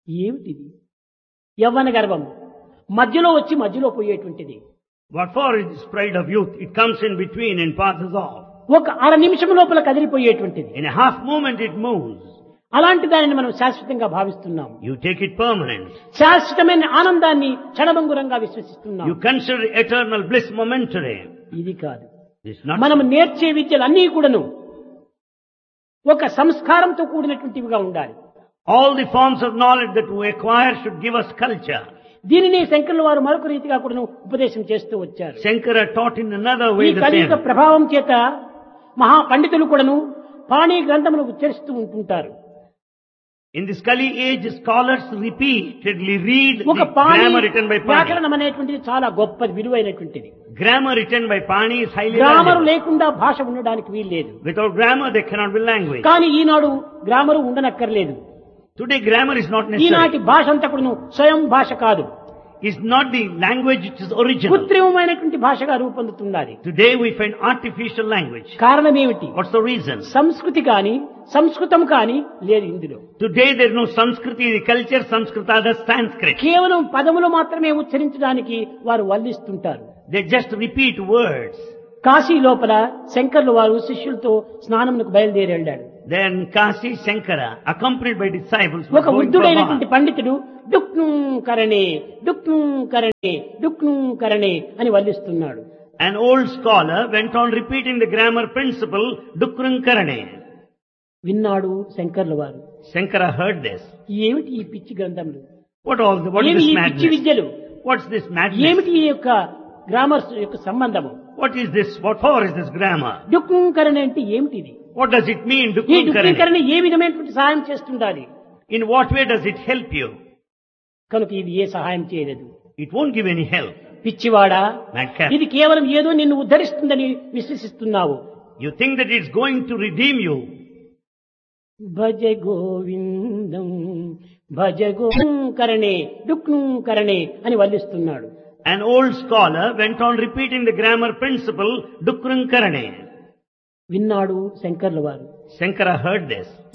ఏమిటిది యవ్వన గర్వం మధ్యలో వచ్చి మధ్యలో పోయేటువంటిది What for is this pride of youth? It comes in between and passes off. ఒక అర నిమిషం లోపల కదిలిపోయేటువంటిది In a half moment it moves. అలాంటి దానిని మనం శాశ్వతంగా భావిస్తున్నాం You take it permanent. శాశ్వతమైన ఆనందాన్ని క్షణభంగురంగా విశ్వసిస్తున్నాం You consider eternal bliss momentary. ఇది కాదు It's not మనం నేర్చే విద్యలు అన్నీ కూడాను ఒక సంస్కారంతో కూడినటువంటివిగా ఉండాలి all the forms of knowledge that we acquire should give us culture. దీనిని శంకరుల వారు మరొక రీతిగా కూడాను ఉపదేశం చేస్తూ వచ్చారు Shankara taught in another ఈ way the కలియుగ same. ప్రభావం చేత మహా పండితులు కూడాను పాణి గ్రంథములు ఉచ్చరిస్తూ ఉంటుంటారు In this Kali age, scholars repeatedly read ఒక the pani grammar written by Pani. వ్యాకరణం అనేటువంటిది చాలా గొప్పది విలువైనటువంటిది Grammar written by Pani is highly grammar valuable. లేకుండా భాష ఉండడానికి వీల్లేదు Without grammar, there cannot be language. కానీ ఈనాడు గ్రామరు ఉండనక్కర్లేదు Today, grammar is not necessary. ఈనాటి భాష అంతా కూడాను స్వయం భాష కాదు It's not the language which is original. కృత్రిమమైనటువంటి భాషగా రూపొందుతున్నది Today, we find artificial language. కారణం ఏమిటి What's the reason? సంస్కృతి కాని సంస్కృతం కాని లేదు ఇందులో Today, there is no Sanskriti, the culture Sanskrita, the Sanskrit. కేవలం పదములు మాత్రమే ఉచ్చరించడానికి వారు వల్లిస్తుంటారు They just repeat words. Kashi లోపల శంకర్లు వారు శిష్యులతో స్నానమునకు బయలుదేరి వెళ్ళాడు Then Kasi Shankara, accompanied by disciples, ఒక were going for a వృద్ధుడైనటువంటి bath. పండితుడు డుక్ను కరణే డుక్ను కరణే డుక్ను కరణే అని వల్లిస్తున్నాడు An old scholar went on repeating the grammar principle, Dukrun Karane. విన్నాడు శంకర్లు వారు Shankara heard this. ఏమిటి ఈ పిచ్చి గ్రంథములు What all the, what is ఏమి this ఈ పిచ్చి madness? విద్యలు What's this madness? ఏమిటి ఈ యొక్క గ్రామర్స్ యొక్క సంబంధము What is this? What for is this grammar? డుక్నుకరణ అంటే ఏమిటిది What does it mean, ఈ Dukrun Karane? డుక్నీకరణ ఏ విధమైనటువంటి సహాయం చేస్తుండాలి In what way does it help you? కనుక ఇది ఏ సహాయం చేయలేదు It won't give any help. పిచ్చివాడా Madcap. ఇది కేవలం ఏదో నిన్ను ఉద్ధరిస్తుందని విశ్వసిస్తున్నావు You think that it's going to redeem you. భజ గోవిందం భజ గోకరణే డుక్నుకరణే అని వల్లిస్తున్నాడు An old scholar went on repeating the grammar principle, Dukrun Karane. విన్నాడు శంకర్ల వారు Shankara heard this.